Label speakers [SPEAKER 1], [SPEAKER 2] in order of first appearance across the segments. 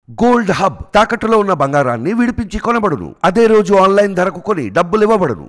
[SPEAKER 1] gold hub తాకట్టులో ఉన్న బంగారాన్ని విడిపించి కొనబడును అదే రోజు ఆన్లైన్ ధరకు కొని డబ్బులు ఇవ్వబడును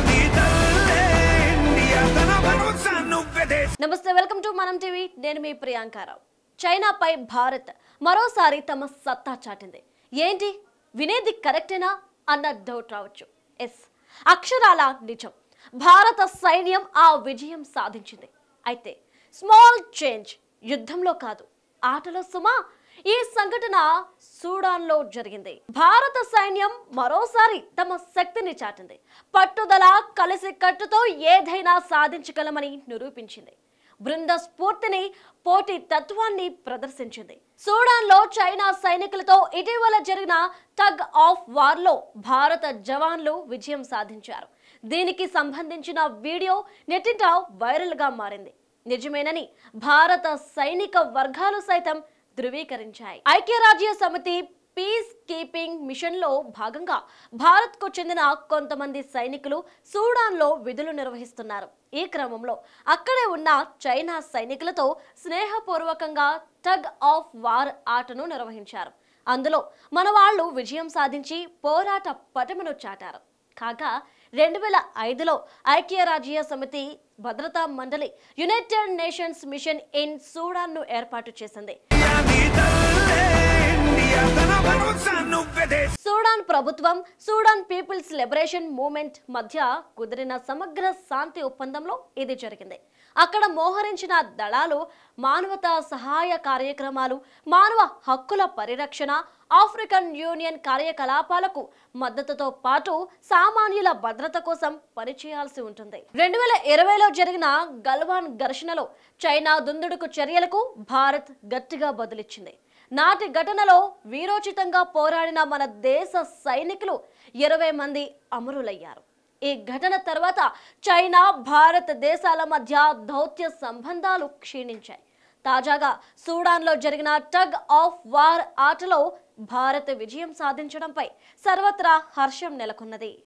[SPEAKER 2] నమస్తే వెల్కమ్ టు మనం టీవీ నేను మీ ప్రియాంకారావు చైనాపై భారత్ మరోసారి తమ సత్తా చాటింది ఏంటి వినేది కరెక్టేనా అన్న డౌట్ రావచ్చు ఎస్ అక్షరాల నిజం భారత సైన్యం ఆ విజయం సాధించింది అయితే స్మాల్ చేంజ్ యుద్ధంలో కాదు ఆటలో సుమా ఈ సంఘటన సూడాన్లో జరిగింది భారత సైన్యం మరోసారి తమ శక్తిని చాటింది పట్టుదల కలిసి కట్టుతో ఏదైనా సాధించగలమని నిరూపించింది బృంద స్ఫూర్తిని పోటీ తత్వాన్ని ప్రదర్శించింది సూడాన్లో చైనా సైనికులతో ఇటీవల జరిగిన టగ్ ఆఫ్ వార్లో భారత జవాన్లు విజయం సాధించారు దీనికి సంబంధించిన వీడియో నెట్టింట వైరల్గా మారింది నిజమేనని భారత సైనిక వర్గాలు సైతం ధృవీకరించాయి ఐక్యరాజ్య సమితి పీస్ కీపింగ్ మిషన్లో భాగంగా భారత్కు చెందిన కొంతమంది సైనికులు సూడాన్లో విధులు నిర్వహిస్తున్నారు ఈ క్రమంలో అక్కడే ఉన్న చైనా సైనికులతో స్నేహపూర్వకంగా టగ్ ఆఫ్ వార్ ఆటను నిర్వహించారు అందులో మన వాళ్ళు విజయం సాధించి పోరాట పటిమను చాటారు కాగా రెండు వేల ఐదులో ఐక్యరాజ్య సమితి భద్రతా మండలి యునైటెడ్ నేషన్స్ మిషన్ ఇన్ సూడాన్ను ఏర్పాటు చేసింది సూడాన్ ప్రభుత్వం సూడాన్ పీపుల్స్ లిబరేషన్ మూవ్మెంట్ మధ్య కుదిరిన సమగ్ర శాంతి ఒప్పందంలో ఇది జరిగింది అక్కడ మోహరించిన దళాలు మానవతా సహాయ కార్యక్రమాలు మానవ హక్కుల పరిరక్షణ ఆఫ్రికన్ యూనియన్ కార్యకలాపాలకు మద్దతుతో పాటు సామాన్యుల భద్రత కోసం పనిచేయాల్సి ఉంటుంది రెండు వేల ఇరవైలో జరిగిన గల్వాన్ ఘర్షణలో చైనా దుందుడుకు చర్యలకు భారత్ గట్టిగా బదులిచ్చింది నాటి ఘటనలో వీరోచితంగా పోరాడిన మన దేశ సైనికులు ఇరవై మంది అమరులయ్యారు ఈ ఘటన తర్వాత చైనా భారత్ దేశాల మధ్య దౌత్య సంబంధాలు క్షీణించాయి తాజాగా సూడాన్లో జరిగిన టగ్ ఆఫ్ వార్ ఆటలో భారత్ విజయం సాధించడంపై సర్వత్రా హర్షం నెలకొన్నది